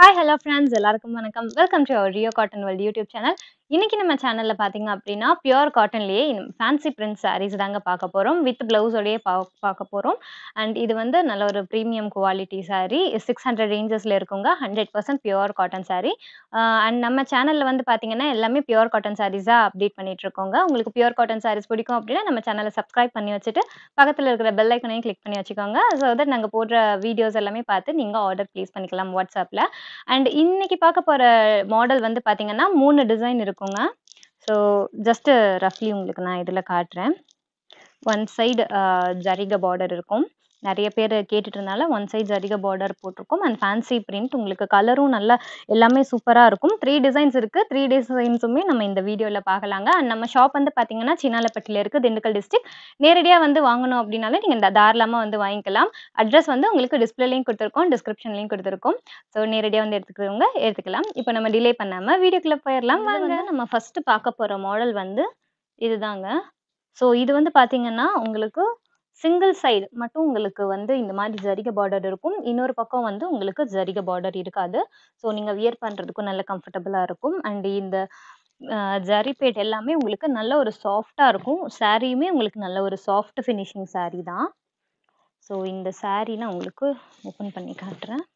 hi hello friends எல்லாருக்கும் வணக்கம் welcome to our Rio cotton world YouTube channel இன்னைக்கு நம்ம சேனலில் பார்த்தீங்க அப்படின்னா பியூர் காட்டன்லேயே ஃபேன்சி பிரிண்ட் சாரீஸ் தாங்க பார்க்க போகிறோம் வித் ப்ளவுஸோடையே பா பார்க்க போகிறோம் அண்ட் இது வந்து நல்ல ஒரு premium quality saree six hundred ரேஞ்சஸில் இருக்குங்க hundred percent pure cotton saree and நம்ம சேனலில் வந்து பார்த்தீங்கன்னா எல்லாமே பியூர் காட்டன் சாரீஸாக அப்டேட் பண்ணிட்டு இருக்கோங்க உங்களுக்கு பியூர் காட்டன் சாரீஸ் பிடிக்கும் அப்படின்னா நம்ம சேனலை சப்ஸ்கிரைப் பண்ணி வச்சுட்டு பக்கத்தில் இருக்கிற பெல் ஐக்கனையும் கிளிக் பண்ணி வச்சுக்கோங்க ஸோ தட் நாங்கள் போடுற வீடியோஸ் எல்லாமே பார்த்து நீங்கள் ஆர்டர் ப்ளேஸ் பண்ணிக்கலாம் வாட்ஸ்அப்பில் அண்ட் இன்னைக்கு பார்க்க போகிற மாடல் வந்து பார்த்தீங்கன்னா மூணு டிசைன் இருக்குங்க ஸோ ஜஸ்ட் ரஃப்லி உங்களுக்கு நான் இதில் காட்டுறேன் ஒன் சைடு ஜரிக பார்டர் இருக்கும் நிறைய பேர் கேட்டுட்டு இருந்தால ஒன் சைடு ஜரிக பார்டர் போட்டிருக்கோம் அண்ட் ஃபேன்சி பிரிண்ட் உங்களுக்கு கலரும் நல்லா எல்லாமே சூப்பராக இருக்கும் த்ரீ டிசைன்ஸ் இருக்குது த்ரீ டிசைன்ஸுமே நம்ம இந்த வீடியோவில் பார்க்கலாங்க அண்ட் நம்ம ஷாப் வந்து பார்த்தீங்கன்னா சின்னாலப்பட்டியில் இருக்குது திண்டுக்கல் டிஸ்ட்ரிக்ட் நேரடியாக வந்து வாங்கணும் அப்படின்னாலே நீங்கள் தாராளமாக வந்து வாங்கிக்கலாம் அட்ரஸ் வந்து உங்களுக்கு டிஸ்பிளேலையும் கொடுத்துருக்கோம் டிஸ்கிரிப்ஷன்லையும் கொடுத்துருக்கோம் ஸோ நேரடியாக வந்து எடுத்துக்கிறவங்க எடுத்துக்கலாம் இப்போ நம்ம டிலே பண்ணாமல் வீடியோக்குள்ளே போயிடலாம் வாங்க நம்ம ஃபஸ்ட்டு பார்க்க போகிற மாடல் வந்து இதுதாங்க ஸோ இது வந்து பார்த்தீங்கன்னா உங்களுக்கு சிங்கிள் சைடு மட்டும் உங்களுக்கு வந்து இந்த மாதிரி ஜரிகை பார்டர் இருக்கும் இன்னொரு பக்கம் வந்து உங்களுக்கு ஜரிகை பார்டர் இருக்காது ஸோ நீங்கள் வியர் பண்ணுறதுக்கும் நல்ல கம்ஃபர்டபுளாக இருக்கும் அண்ட் இந்த அஹ், ஜரி பேட் எல்லாமே உங்களுக்கு நல்ல ஒரு சாஃப்டாக இருக்கும் சாரியுமே உங்களுக்கு நல்ல ஒரு சாஃப்ட் ஃபினிஷிங் saree தான் ஸோ இந்த saree நான் உங்களுக்கு ஓப்பன் பண்ணி காட்டுறேன்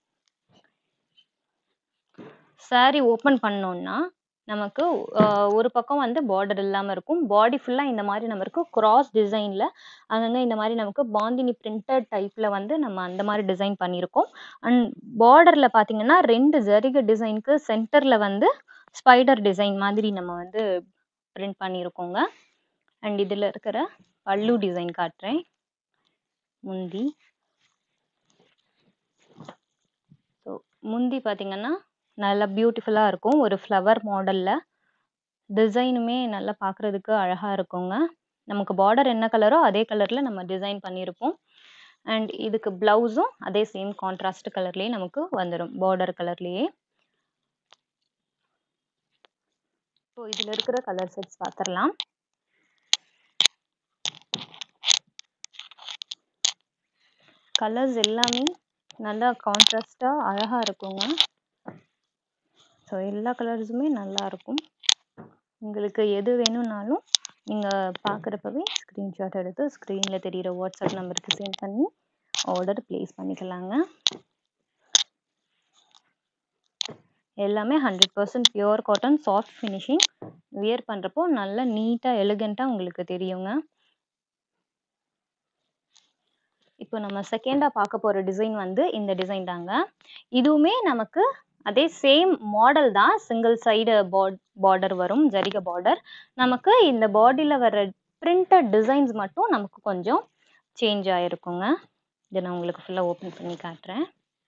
saree ஓப்பன் பண்ணோன்னா நமக்கு அஹ், ஒரு பக்கம் வந்து பார்டர் இல்லாமல் இருக்கும் பாடி ஃபுல்லாக இந்த மாதிரி நமக்கு கிராஸ் டிசைனில் அங்கங்கே இந்த மாதிரி நமக்கு பாந்தினி பிரிண்டட் டைப்பில் வந்து நம்ம அந்த மாதிரி டிசைன் பண்ணியிருக்கோம் அண்ட் பார்டரில் பார்த்தீங்கன்னா ரெண்டு ஜரிகை டிசைனுக்கு சென்டரில் வந்து ஸ்பைடர் டிசைன் மாதிரி நம்ம வந்து பிரிண்ட் பண்ணியிருக்கோங்க அண்ட் இதில் இருக்கிற பல்லு டிசைன் காட்டுறேன் முந்தி ஸோ முந்தி பார்த்தீங்கன்னா நல்லா பியூட்டிஃபுல்லாக இருக்கும் ஒரு ஃப்ளவர் மாடலில் டிசைனுமே நல்லா பார்க்குறதுக்கு அழகாக இருக்குங்க நமக்கு பார்டர் என்ன கலரோ அதே கலரில் நம்ம டிசைன் பண்ணியிருப்போம் அண்ட் இதுக்கு ப்ளவுஸும் அதே சேம் கான்ட்ராஸ்ட் கலர்லேயே நமக்கு வந்துடும் பார்டர் கலர்லேயே ஸோ இதில் இருக்கிற கலர் செட்ஸ் பார்த்துடலாம் கலர்ஸ் எல்லாமே நல்லா கான்ட்ராஸ்டாக அழகாக இருக்குங்க ஸோ எல்லா கலர்ஸுமே நல்லா இருக்கும் உங்களுக்கு எது வேணும்னாலும் நீங்கள் பார்க்குறப்பவே ஸ்க்ரீன்ஷாட் எடுத்து ஸ்க்ரீனில் தெரிகிற வாட்ஸ்அப் நம்பருக்கு சென்ட் பண்ணி ஆர்டர் ப்ளேஸ் பண்ணிக்கலாங்க எல்லாமே hundred percent pure cotton soft finishing wear பண்ணுறப்போ நல்லா நீட்டாக எலிகண்ட்டாக உங்களுக்கு தெரியுங்க இப்போ நம்ம செகண்டாக பார்க்க போகிற டிசைன் வந்து இந்த டிசைன் தாங்க இதுவுமே நமக்கு அதே சேம் மாடல் தான் சிங்கிள் சைடு பார்டர் வரும் ஜரிகை பார்டர் நமக்கு இந்த பாடியில் வர பிரிண்டட் டிசைன்ஸ் மட்டும் நமக்கு கொஞ்சம் சேஞ்ச் ஆகிருக்குங்க இதை நான் உங்களுக்கு ஃபுல்லாக ஓப்பன் பண்ணி காட்டுறேன்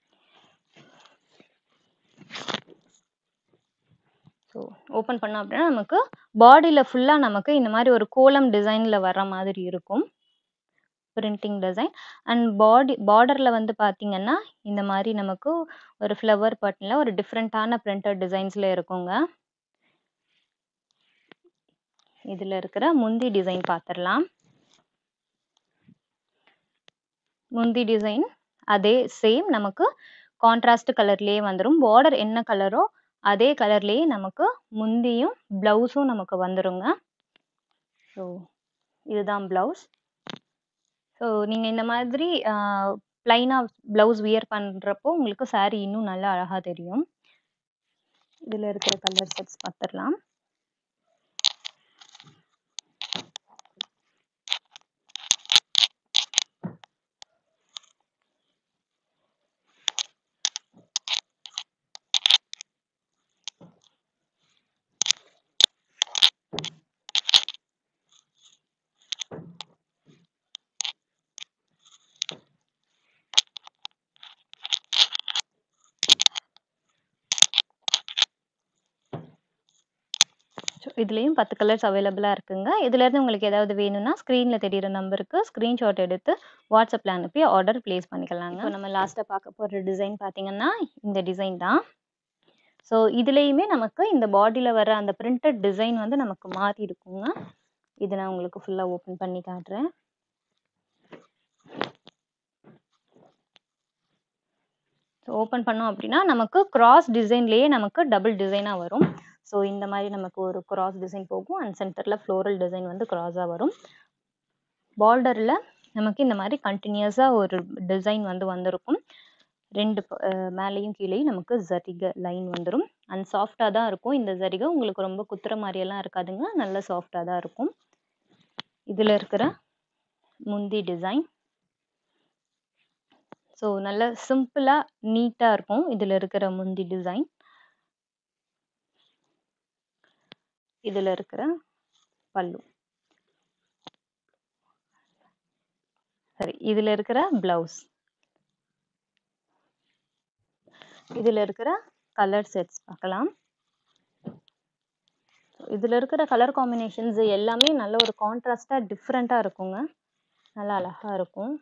ஸோ ஓப்பன் பண்ணோம் அப்படின்னா நமக்கு பாடியில் ஃபுல்லாக நமக்கு இந்த மாதிரி ஒரு கோலம் டிசைனில் வர்ற மாதிரி இருக்கும் பிரிண்டிங் டிசைன் அண்ட் பாடி பார்டரில் வந்து பார்த்தீங்கன்னா இந்த மாதிரி நமக்கு ஒரு ஃப்ளவர் பட்டனில் ஒரு டிஃப்ரெண்ட்டான பிரிண்டட் டிசைன்ஸில் இருக்குங்க இதில் இருக்கிற முந்தி டிசைன் பார்த்துடலாம் முந்தி டிசைன் அதே சேம் நமக்கு கான்ட்ராஸ்ட் கலர்லேயே வந்துடும் பார்டர் என்ன கலரோ அதே கலர்லேயே நமக்கு முந்தியும் ப்ளவுஸும் நமக்கு வந்துருங்க ஸோ இதுதான் ப்ளவுஸ் ஸோ நீங்கள் இந்த மாதிரி ப்ளைனாக ப்ளவுஸ் வியர் பண்ணுறப்போ உங்களுக்கு saree இன்னும் நல்லா அழகாக தெரியும் இதில் இருக்கிற கலர் செட்ஸ் பார்த்துடலாம் ஸோ இதுலேயும் பத்து கலர்ஸ் அவைலபிளாக இருக்குங்க இதுலேருந்து உங்களுக்கு ஏதாவது வேணும்னா ஸ்க்ரீனில் தெரியிற நம்பருக்கு ஸ்க்ரீன்ஷாட் எடுத்து வாட்ஸ்அப்பில் அனுப்பி ஆர்டர் ப்ளேஸ் பண்ணிக்கலாங்க இப்போ நம்ம லாஸ்ட்டாக பார்க்க போகிற டிசைன் பார்த்தீங்கன்னா இந்த டிசைன் தான் ஸோ இதுலேயுமே நமக்கு இந்த பாடியில் வர அந்த பிரிண்டட் டிசைன் வந்து நமக்கு மாறி இருக்குங்க இது நான் உங்களுக்கு ஃபுல்லாக ஓப்பன் பண்ணி காட்டுறேன் ஸோ ஓப்பன் பண்ணோம் அப்படின்னா நமக்கு கிராஸ் டிசைன்லேயே நமக்கு டபுள் டிசைனாக வரும் ஸோ இந்த மாதிரி நமக்கு ஒரு கிராஸ் டிசைன் போகும் அண்ட் சென்டரில் ஃப்ளோரல் டிசைன் வந்து கிராஸாக வரும் பார்டரில் நமக்கு இந்த மாதிரி கண்டினியூஸாக ஒரு டிசைன் வந்து வந்திருக்கும் ரெண்டு ப- அஹ் மேலேயும் கீழேயும் நமக்கு ஜரிகை லைன் வந்துடும் அண்ட் சாஃப்டாக தான் இருக்கும் இந்த ஜரிகை உங்களுக்கு ரொம்ப குத்துற மாதிரியெல்லாம் இருக்காதுங்க நல்ல சாஃப்டாக தான் இருக்கும் இதில் இருக்கிற முந்தி டிசைன் ஸோ நல்ல சிம்பிளாக நீட்டாக இருக்கும் இதில் இருக்கிற முந்தி டிசைன் இதில் இருக்கிற பல்லு சரி இதில் இருக்கிற ப்ளவுஸ் இதில் இருக்கிற கலர் செட்ஸ் பார்க்கலாம் இதில் இருக்கிற கலர் காம்பினேஷன்ஸ் எல்லாமே நல்ல ஒரு கான்ட்ராஸ்டாக டிஃப்ரெண்ட்டாக இருக்குங்க நல்லா அழகாக இருக்கும்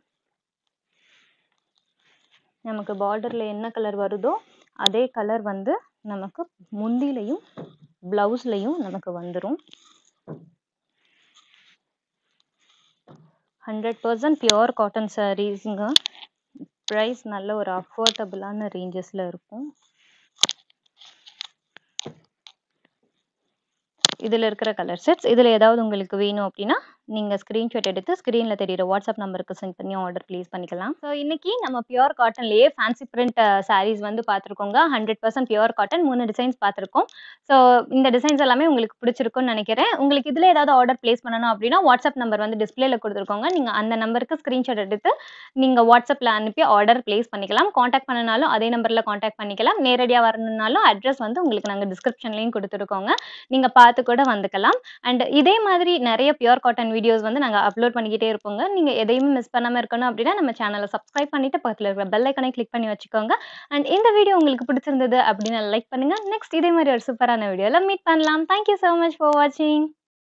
நமக்கு பார்டரில் என்ன கலர் வருதோ அதே கலர் வந்து நமக்கு முந்திலையும் ப்ளவுஸ்லையும் நமக்கு வந்துடும் ஹண்ட்ரட் பர்சன்ட் பியோர் காட்டன் சாரீஸுங்க ப்ரைஸ் நல்ல ஒரு அஃபோர்டபுளான ரேஞ்சஸில் இருக்கும் இதில் இருக்கிற கலர் செட்ஸ் இதில் ஏதாவது உங்களுக்கு வேணும் அப்படின்னா நீங்கள் ஸ்க்ரீன்ஷாட் எடுத்து ஸ்க்ரீனில் தெரியுற வாட்ஸ்அப் நம்பருக்கு சென்ட் பண்ணி ஆர்டர் ப்ளேஸ் பண்ணிக்கலாம் ஸோ இன்னைக்கு நம்ம பியூர் காட்டன்லேயே ஃபேன்சி பிரிண்ட் சாரீஸ் வந்து பார்த்துருக்கோங்க ஹண்ட்ரட் பர்சன்ட் பியூர் காட்டன் மூணு டிசைன்ஸ் பார்த்துருக்கோம் ஸோ இந்த டிசைன்ஸ் எல்லாமே உங்களுக்கு பிடிச்சிருக்கும்னு நினைக்கிறேன் உங்களுக்கு இதில் ஏதாவது ஆர்டர் ப்ளேஸ் பண்ணணும் அப்படின்னா வாட்ஸ்அப் நம்பர் வந்து டிஸ்பிளேல கொடுத்துருக்கோங்க நீங்கள் அந்த நம்பருக்கு ஸ்க்ரீன்ஷாட் எடுத்து நீங்கள் வாட்ஸ்அப்பில் அனுப்பி ஆர்டர் ப்ளேஸ் பண்ணிக்கலாம் காண்டாக்ட் பண்ணனாலும் அதே நம்பரில் காண்டாக்ட் பண்ணிக்கலாம் நேரடியாக வரணுன்னாலும் அட்ரஸ் வந்து உங்களுக்கு நாங்கள் டிஸ்கிரிப்ஷன்லேயும் கொடுத்துருக்கோங்க நீங்கள் பார்த்து கூட வந்துக்கலாம் அண்ட் இதே மாதிரி நிறைய பியூர் காட்டன் வீடியோஸ் வந்து நாங்கள் அப்லோட் பண்ணிக்கிட்டே இருப்போங்க நீங்கள் எதையுமே மிஸ் பண்ணாமல் இருக்கணும் அப்படின்னா நம்ம சேனலை சப்ஸ்கிரைப் பண்ணிட்டு பக்கத்தில் இருக்கிற பெல் ஐக்கனை கிளிக் பண்ணி வச்சுக்கோங்க அண்ட் இந்த வீடியோ உங்களுக்கு பிடிச்சிருந்தது அப்படின்னு லைக் பண்ணுங்க நெக்ஸ்ட் இதே மாதிரி ஒரு சூப்பரான வீடியோவில் மீட் பண்ணலாம் தேங்க்யூ ஸோ மச் ஃபார் வாட்சிங்